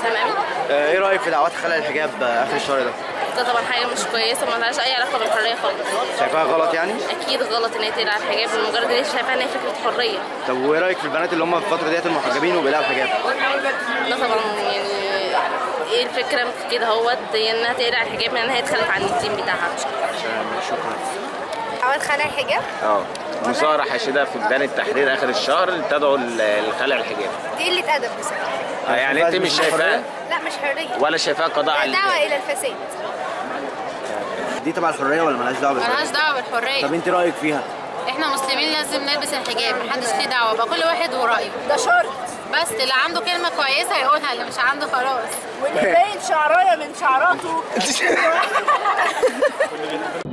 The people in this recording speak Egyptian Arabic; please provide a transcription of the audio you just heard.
اسلام امين آه، ايه رايك في دعوات خلع الحجاب آه، اخر الشهر ده ده طبعا حاجه مش كويسه ما لهاش اي علاقه بالحريه خالص شايفاها غلط يعني اكيد غلط ان هي تقلع الحجاب لمجرد ان هي شايفاها ان هي فكره حريه طب وايه رايك في البنات اللي هم في الفتره ديت المحجبين وبيقلعوا الحجاب ده طبعا يعني ايه الفكره في كده هوت هي انها تقلع الحجاب من انها تخلف عن الدين بتاعها شكرا عمل خلع الحجاب اه مظاهرة حاشدة في ميدان التحرير آخر الشهر تدعو ل- لخلع الحجاب دي قلة أدب بصراحة آه يعني أنت مش شايفاه لا مش حرية ولا شايفاه قضاء على دعوة إلى الفساد دي تبع الحريه ولا ملهاش دعوه بالحريه ملهاش دعوه بالحريه طب انت رايك فيها احنا مسلمين لازم نلبس الحجاب محدش ليه دعوه بقى كل واحد ورايه ده شرط بس اللي عنده كلمه كويسه يقولها اللي مش عنده خلاص واللي باين شعرايه من شعراته